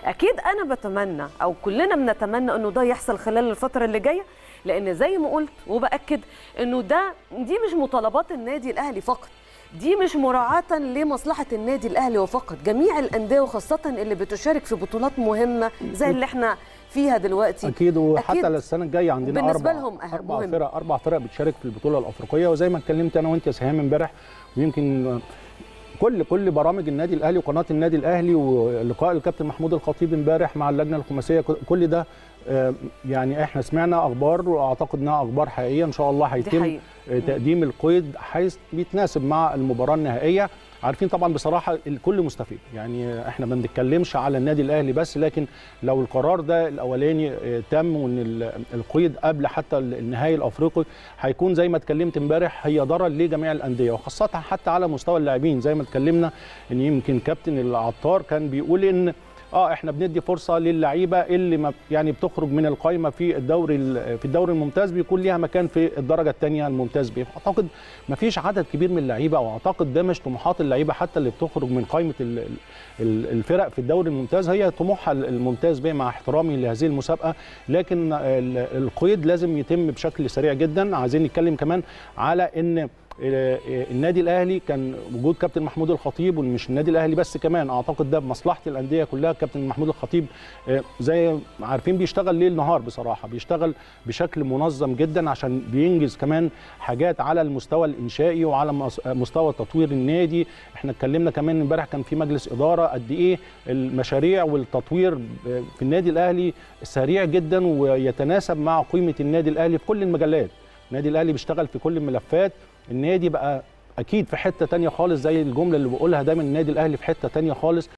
اكيد انا بتمنى او كلنا بنتمنى انه ده يحصل خلال الفتره اللي جايه لان زي ما قلت وباكد انه ده دي مش مطالبات النادي الاهلي فقط دي مش مراعاة لمصلحة النادي الأهلي وفقط جميع الأندية وخاصة اللي بتشارك في بطولات مهمة زي اللي احنا فيها دلوقتي اكيد وحتى أكيد السنه الجايه عندنا بالنسبة اربع لهم أهم اربع مهم. فرق اربع فرق بتشارك في البطوله الافريقيه وزي ما اتكلمت انا وانت يا سهام امبارح ويمكن كل كل برامج النادي الاهلي وقناه النادي الاهلي ولقاء الكابتن محمود الخطيب امبارح مع اللجنه الخماسيه كل ده آه، يعني احنا سمعنا اخبار واعتقد انها اخبار حقيقيه ان شاء الله دي هيتم حقيقة آه، تقديم القيد حيث بيتناسب مع المباراه النهائيه عارفين طبعا بصراحه الكل مستفيد يعني احنا ما بنتكلمش على النادي الاهلي بس لكن لو القرار ده الاولاني آه، تم وان ال- القيد قبل حتى النهائي الافريقي هيكون زي ما اتكلمت امبارح هي ضرر لجميع الانديه وخاصه حتى على مستوى اللاعبين زي ما اتكلمنا ان يمكن كابتن العطار كان بيقول ان اه احنا بندي فرصه للعيبه اللي ما يعني بتخرج من القائمه في الدوري ال- في الدوري الممتاز بيكون ليها مكان في الدرجه الثانيه الممتاز بيه اعتقد ما فيش عدد كبير من اللعيبه او اعتقد ده مش طموحات اللعيبه حتى اللي بتخرج من قائمه ال- ال- الفرق في الدوري الممتاز هي طموحها الممتاز بيه مع احترامي لهذه المسابقه لكن ال- القيد لازم يتم بشكل سريع جدا عايزين نتكلم كمان على ان النادي الاهلي كان وجود كابتن محمود الخطيب ومش النادي الاهلي بس كمان اعتقد ده بمصلحه الانديه كلها كابتن محمود الخطيب آه، زي ما عارفين بيشتغل ليل نهار بصراحه بيشتغل بشكل منظم جدا عشان بينجز كمان حاجات على المستوى الانشائي وعلى مس- مستوى تطوير النادي احنا اتكلمنا كمان امبارح كان في مجلس اداره قد ايه المشاريع والتطوير في النادي الاهلي سريع جدا ويتناسب مع قيمه النادي الاهلي في كل المجالات النادي الاهلي بيشتغل في كل الملفات النادي بقى اكيد في حته تانية خالص زي الجمله اللي بقولها دايما النادي الاهلي في حته تانية خالص